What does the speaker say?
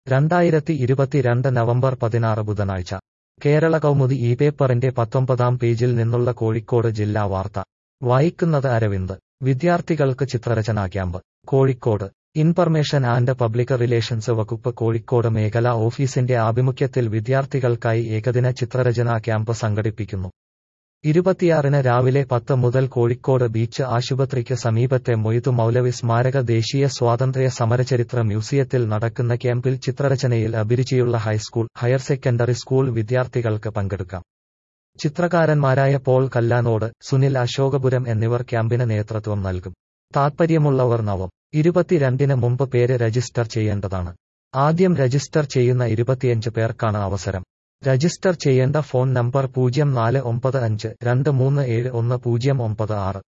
രണ്ടായിരത്തി ഇരുപത്തിരണ്ട് നവംബർ പതിനാറ് ബുധനാഴ്ച കേരള കൗമുദി ഈ പേപ്പറിന്റെ പത്തൊമ്പതാം പേജിൽ നിന്നുള്ള കോഴിക്കോട് ജില്ലാ വാർത്ത വായിക്കുന്നത് അരവിന്ദ് വിദ്യാർത്ഥികൾക്ക് ചിത്രരചനാ camp Kozhikode information and public relations വകുപ്പ് കോഴിക്കോട് മേഖലാ ഓഫീസിന്റെ ആഭിമുഖ്യത്തിൽ വിദ്യാർത്ഥികൾക്കായി ഏകദിന ചിത്രരചനാ ക്യാമ്പ് സംഘടിപ്പിക്കുന്നു ഇരുപത്തിയാറിന് രാവിലെ പത്ത് മുതൽ കോഴിക്കോട് ബീച്ച് ആശുപത്രിക്ക് സമീപത്തെ മൊയ്തു മൗലവി സ്മാരക ദേശീയ സ്വാതന്ത്ര്യ സമരചരിത്ര മ്യൂസിയത്തിൽ നടക്കുന്ന ക്യാമ്പിൽ ചിത്രരചനയിൽ അഭിരുചിയുള്ള ഹൈസ്കൂൾ ഹയർ സെക്കൻഡറി സ്കൂൾ വിദ്യാർത്ഥികൾക്ക് പങ്കെടുക്കാം ചിത്രകാരന്മാരായ പോൾ കല്ലാനോട് സുനിൽ അശോകപുരം എന്നിവർ ക്യാമ്പിന് നേതൃത്വം നൽകും താത്പര്യമുള്ളവർ നവം ഇരുപത്തിരണ്ടിന് മുമ്പ് പേര് രജിസ്റ്റർ ചെയ്യേണ്ടതാണ് ആദ്യം രജിസ്റ്റർ ചെയ്യുന്ന ഇരുപത്തിയഞ്ച് പേർക്കാണ് അവസരം രജിസ്റ്റർ ചെയ്യേണ്ട ഫോൺ നമ്പർ പൂജ്യം നാല് ഒമ്പത് അഞ്ച് രണ്ട് മൂന്ന് ഏഴ് ഒന്ന് പൂജ്യം ഒമ്പത് ആറ്